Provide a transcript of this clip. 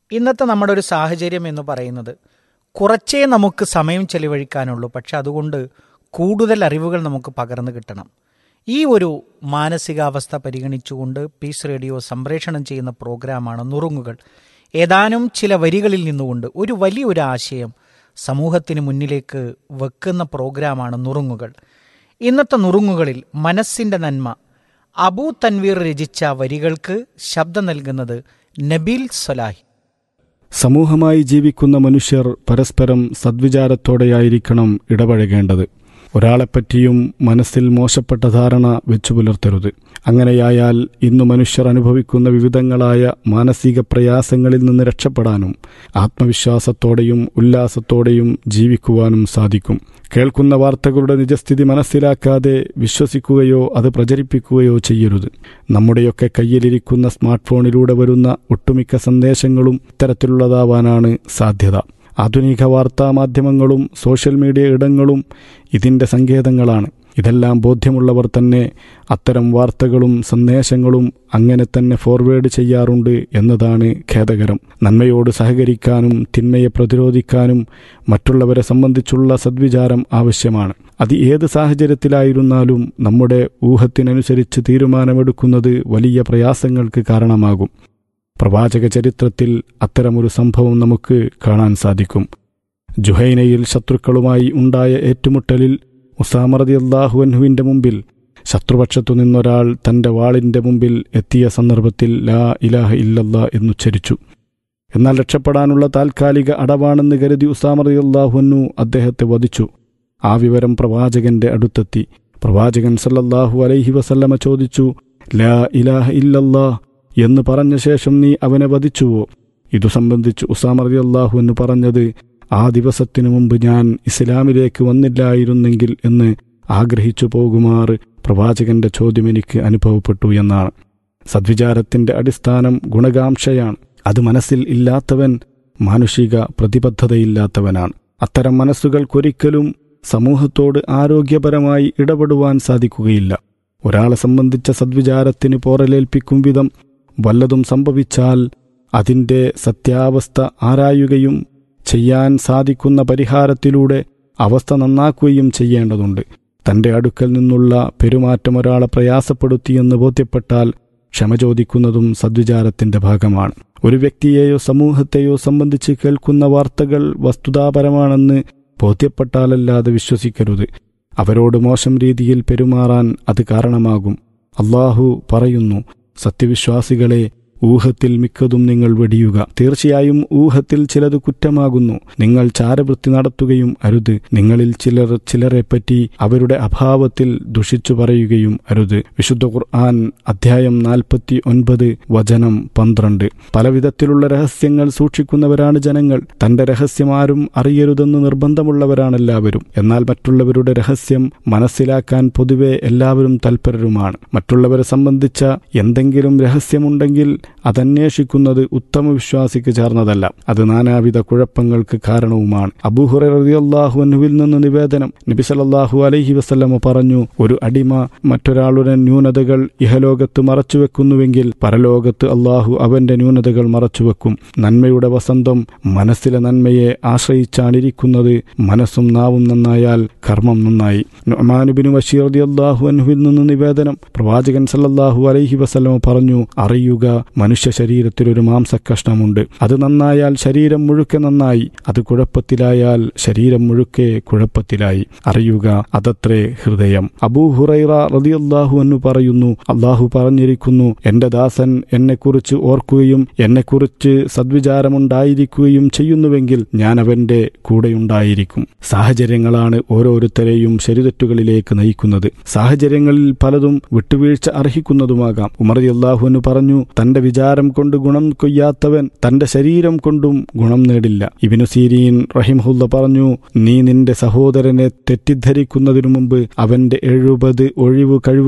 ഇന്നത്തെ നമ്മുടെ ഒരു സാഹചര്യം എന്ന് പറയുന്നത് കുറച്ചേ നമുക്ക് സമയം ചെലവഴിക്കാനുള്ളൂ പക്ഷെ അതുകൊണ്ട് കൂടുതൽ അറിവുകൾ നമുക്ക് പകർന്നു കിട്ടണം ഈ ഒരു മാനസികാവസ്ഥ പരിഗണിച്ചുകൊണ്ട് പീസ് റേഡിയോ സംപ്രേഷണം ചെയ്യുന്ന പ്രോഗ്രാമാണ് നുറുങ്ങുകൾ ഏതാനും ചില വരികളിൽ നിന്നുകൊണ്ട് ഒരു വലിയൊരു ആശയം സമൂഹത്തിന് മുന്നിലേക്ക് വെക്കുന്ന പ്രോഗ്രാമാണ് നുറുങ്ങുകൾ ഇന്നത്തെ നുറുങ്ങുകളിൽ മനസ്സിൻ്റെ നന്മ അബൂ തൻവീർ രചിച്ച വരികൾക്ക് ശബ്ദം നൽകുന്നത് നബീൽ സലാഹി സമൂഹമായി ജീവിക്കുന്ന മനുഷ്യർ പരസ്പരം സദ്വിചാരത്തോടെയായിരിക്കണം ഇടപഴകേണ്ടത് ഒരാളെപ്പറ്റിയും മനസ്സിൽ മോശപ്പെട്ട ധാരണ വെച്ചു പുലർത്തരുത് അങ്ങനെയായാൽ ഇന്നു മനുഷ്യർ അനുഭവിക്കുന്ന വിവിധങ്ങളായ മാനസിക പ്രയാസങ്ങളിൽ നിന്ന് രക്ഷപ്പെടാനും ആത്മവിശ്വാസത്തോടെയും ഉല്ലാസത്തോടെയും ജീവിക്കുവാനും സാധിക്കും കേൾക്കുന്ന വാർത്തകളുടെ നിജസ്ഥിതി മനസ്സിലാക്കാതെ വിശ്വസിക്കുകയോ അത് പ്രചരിപ്പിക്കുകയോ ചെയ്യരുത് നമ്മുടെയൊക്കെ കയ്യിലിരിക്കുന്ന സ്മാർട്ട് ഫോണിലൂടെ വരുന്ന ഒട്ടുമിക്ക സന്ദേശങ്ങളും ഇത്തരത്തിലുള്ളതാവാനാണ് സാധ്യത ആധുനിക വാർത്താ മാധ്യമങ്ങളും സോഷ്യൽ മീഡിയ ഇടങ്ങളും ഇതിൻ്റെ സങ്കേതങ്ങളാണ് ഇതെല്ലാം ബോധ്യമുള്ളവർ തന്നെ അത്തരം വാർത്തകളും സന്ദേശങ്ങളും അങ്ങനെ തന്നെ ഫോർവേഡ് ചെയ്യാറുണ്ട് എന്നതാണ് ഖേദകരം നന്മയോട് സഹകരിക്കാനും തിന്മയെ പ്രതിരോധിക്കാനും മറ്റുള്ളവരെ സംബന്ധിച്ചുള്ള സദ്വിചാരം ആവശ്യമാണ് അത് ഏത് സാഹചര്യത്തിലായിരുന്നാലും നമ്മുടെ ഊഹത്തിനനുസരിച്ച് തീരുമാനമെടുക്കുന്നത് വലിയ പ്രയാസങ്ങൾക്ക് കാരണമാകും പ്രവാചക ചരിത്രത്തിൽ അത്തരമൊരു സംഭവം നമുക്ക് കാണാൻ സാധിക്കും ജുഹൈനയിൽ ശത്രുക്കളുമായി ഉണ്ടായ ഏറ്റുമുട്ടലിൽ ഉസാമറതി അള്ളാഹുഅൻഹുവിൻ്റെ മുമ്പിൽ ശത്രുപക്ഷത്തു നിന്നൊരാൾ തൻ്റെ വാളിൻ്റെ മുമ്പിൽ എത്തിയ സന്ദർഭത്തിൽ ലാ ഇലാഹ ഇല്ലല്ലാ എന്നുച്ചരിച്ചു എന്നാൽ രക്ഷപ്പെടാനുള്ള താൽക്കാലിക അടവാണെന്ന് കരുതി ഉസാമറതി അള്ളാഹുഅന്നു അദ്ദേഹത്തെ വധിച്ചു ആ വിവരം പ്രവാചകന്റെ അടുത്തെത്തി പ്രവാചകൻ സല്ലല്ലാഹു അലൈഹി വസല്ലമ ചോദിച്ചു ലാ ഇലാഹ ഇല്ലല്ലാ എന്ന് പറഞ്ഞ ശേഷം നീ അവനെ വധിച്ചുവോ ഇതു സംബന്ധിച്ച് ഉസാമ റതി അള്ളാഹു എന്ന് പറഞ്ഞത് ആ ദിവസത്തിനു മുമ്പ് ഞാൻ ഇസ്ലാമിലേക്ക് വന്നില്ലായിരുന്നെങ്കിൽ എന്ന് ആഗ്രഹിച്ചു പോകുമാറ് പ്രവാചകന്റെ ചോദ്യം എനിക്ക് അനുഭവപ്പെട്ടു എന്നാണ് സദ്വിചാരത്തിന്റെ അടിസ്ഥാനം ഗുണകാംക്ഷയാണ് അത് മനസ്സിൽ ഇല്ലാത്തവൻ മാനുഷിക പ്രതിബദ്ധതയില്ലാത്തവനാണ് അത്തരം മനസ്സുകൾക്കൊരിക്കലും സമൂഹത്തോട് ആരോഗ്യപരമായി ഇടപെടുവാൻ സാധിക്കുകയില്ല ഒരാളെ സംബന്ധിച്ച സദ്വിചാരത്തിന് പോറലേൽപ്പിക്കും വിധം വല്ലതും സംഭവിച്ചാൽ അതിൻ്റെ സത്യാവസ്ഥ ആരായുകയും ചെയ്യാൻ സാധിക്കുന്ന പരിഹാരത്തിലൂടെ അവസ്ഥ നന്നാക്കുകയും ചെയ്യേണ്ടതുണ്ട് തന്റെ അടുക്കൽ നിന്നുള്ള പെരുമാറ്റം ഒരാളെ പ്രയാസപ്പെടുത്തിയെന്ന് ബോധ്യപ്പെട്ടാൽ ക്ഷമ ചോദിക്കുന്നതും സദ്വിചാരത്തിന്റെ ഭാഗമാണ് ഒരു വ്യക്തിയെയോ സമൂഹത്തെയോ സംബന്ധിച്ച് കേൾക്കുന്ന വാർത്തകൾ വസ്തുതാപരമാണെന്ന് ബോധ്യപ്പെട്ടാലല്ലാതെ വിശ്വസിക്കരുത് അവരോട് മോശം രീതിയിൽ പെരുമാറാൻ അത് കാരണമാകും അള്ളാഹു പറയുന്നു സത്യവിശ്വാസികളെ ഊഹത്തിൽ മിക്കതും നിങ്ങൾ വെടിയുക തീർച്ചയായും ഊഹത്തിൽ ചിലത് കുറ്റമാകുന്നു നിങ്ങൾ ചാരവൃത്തി നടത്തുകയും അരുത് നിങ്ങളിൽ ചിലർ ചിലരെപ്പറ്റി അവരുടെ അഭാവത്തിൽ ദുഷിച്ചു പറയുകയും അരുത് വിശുദ്ധ ഖുർആൻ അധ്യായം നാൽപ്പത്തി ഒൻപത് വചനം പന്ത്രണ്ട് പലവിധത്തിലുള്ള രഹസ്യങ്ങൾ സൂക്ഷിക്കുന്നവരാണ് ജനങ്ങൾ തന്റെ രഹസ്യം ആരും അറിയരുതെന്ന് നിർബന്ധമുള്ളവരാണെല്ലാവരും എന്നാൽ മറ്റുള്ളവരുടെ രഹസ്യം മനസ്സിലാക്കാൻ പൊതുവെ എല്ലാവരും തൽപരരുമാണ് മറ്റുള്ളവരെ സംബന്ധിച്ച എന്തെങ്കിലും രഹസ്യമുണ്ടെങ്കിൽ അതന്വേഷിക്കുന്നത് ഉത്തമ വിശ്വാസിക്ക് ചേർന്നതല്ല അത് നാനാവിധ കുഴപ്പങ്ങൾക്ക് കാരണവുമാണ് അബൂഹുററിയാഹുവിൽ നിന്ന് നിവേദനം നബി സല്ലല്ലാഹു അലൈഹി വസല്ലമ പറഞ്ഞു ഒരു അടിമ മറ്റൊരാളുടെ ന്യൂനതകൾ ഇഹലോകത്ത് മറച്ചുവെക്കുന്നുവെങ്കിൽ പരലോകത്ത് അള്ളാഹു അവന്റെ ന്യൂനതകൾ മറച്ചുവെക്കും നന്മയുടെ വസന്തം മനസ്സിലെ നന്മയെ ആശ്രയിച്ചാണിരിക്കുന്നത് മനസ്സും നാവും നന്നായാൽ കർമ്മം നന്നായി നുഅ്മാനുബിനു ബഷീർ റളിയല്ലാഹു അൻഹുവിൽ നിന്ന് നിവേദനം പ്രവാചകൻ സല്ലല്ലാഹു അലൈഹി വസല്ലമ പറഞ്ഞു അറിയുക മനുഷ്യ ശരീരത്തിൽ ഒരു മാംസക്കഷ്ണമുണ്ട് അത് നന്നായാൽ ശരീരം മുഴുക്കെ നന്നായി അത് കുഴപ്പത്തിലായാൽ ശരീരം മുഴുക്കെ കുഴപ്പത്തിലായി അറിയുക അതത്രേ ഹൃദയം അബൂ ഹുറൈറ റളിയല്ലാഹു അൻഹു പറയുന്നു അള്ളാഹു പറഞ്ഞിരിക്കുന്നു എന്റെ ദാസൻ എന്നെക്കുറിച്ച് ഓർക്കുകയും എന്നെക്കുറിച്ച് സദ്വിചാരമുണ്ടായിരിക്കുകയും ചെയ്യുന്നുവെങ്കിൽ ഞാൻ അവന്റെ കൂടെയുണ്ടായിരിക്കും സാഹചര്യങ്ങളാണ് ഓരോരുത്തരെയും ശരിതെറ്റുകളിലേക്ക് നയിക്കുന്നത് സാഹചര്യങ്ങളിൽ പലതും വിട്ടുവീഴ്ച അർഹിക്കുന്നതുമാകാം ഉമർ അള്ളാഹുവിന് പറഞ്ഞു തന്റെ വിചാരം കൊണ്ട് ഗുണം കൊയ്യാത്തവൻ തന്റെ ശരീരം കൊണ്ടും ഗുണം നേടില്ല ഇബിനു സീരീൻ റഹിംഹുല്ല പറഞ്ഞു നീ നിന്റെ സഹോദരനെ തെറ്റിദ്ധരിക്കുന്നതിനു മുമ്പ് അവന്റെ എഴുപത് ഒഴിവ് കഴിവ്